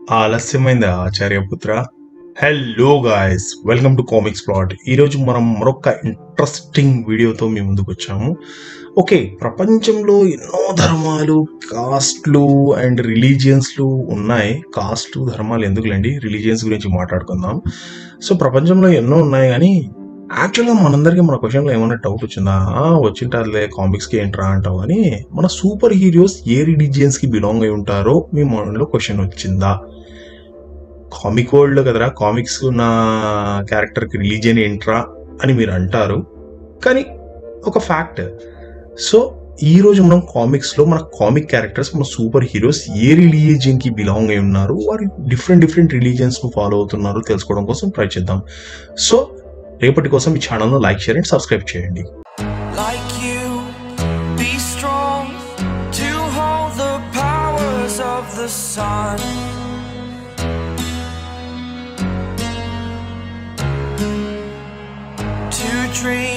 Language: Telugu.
ఆలస్యమైంది ఆచార్యపుత్ర hello guys welcome to comics plot ఈరోజు మనం మరొక ఇంట్రెస్టింగ్ వీడియోతో మీ ముందుకు వచ్చాము ఓకే ప్రపంచంలో ఎన్నో ధర్మాలు కాస్ట్లు అండ్ రిలీజియన్స్లు ఉన్నాయి కాస్ట్లు ధర్మాలు ఎందుకులేండి రిలీజియన్స్ గురించి మాట్లాడుకుందాం సో ప్రపంచంలో ఎన్నో ఉన్నాయి కానీ యాక్చువల్గా మనందరికీ మన క్వశ్చన్లో ఏమైనా డౌట్ వచ్చిందా ఆ, వచ్చింటారులే కామిక్స్కి ఏంట్రా అంటావు అని మన సూపర్ హీరోస్ ఏ రిలీజియన్స్కి బిలాంగ్ అయి ఉంటారో మీ మనలో క్వశ్చన్ వచ్చిందా కామిక్ వరల్డ్లో కదరా కామిక్స్ ఉన్న క్యారెక్టర్కి రిలీజియన్ ఏంట్రా అని మీరు అంటారు కానీ ఒక ఫ్యాక్ట్ సో ఈ రోజు మనం కామిక్స్లో మన కామిక్ క్యారెక్టర్స్ మన సూపర్ హీరోస్ ఏ రిలీజియన్కి బిలాంగ్ అయి ఉన్నారు వారి డిఫరెంట్ డిఫరెంట్ రిలీజియన్స్ను ఫాలో అవుతున్నారు తెలుసుకోవడం కోసం ట్రై చేద్దాం సో రేపటి కోసం ఈ ఛానల్ను లైక్ షేర్ అండ్ సబ్స్క్రైబ్ చేయండి like you. Be strong to hold the powers of the sun. To dream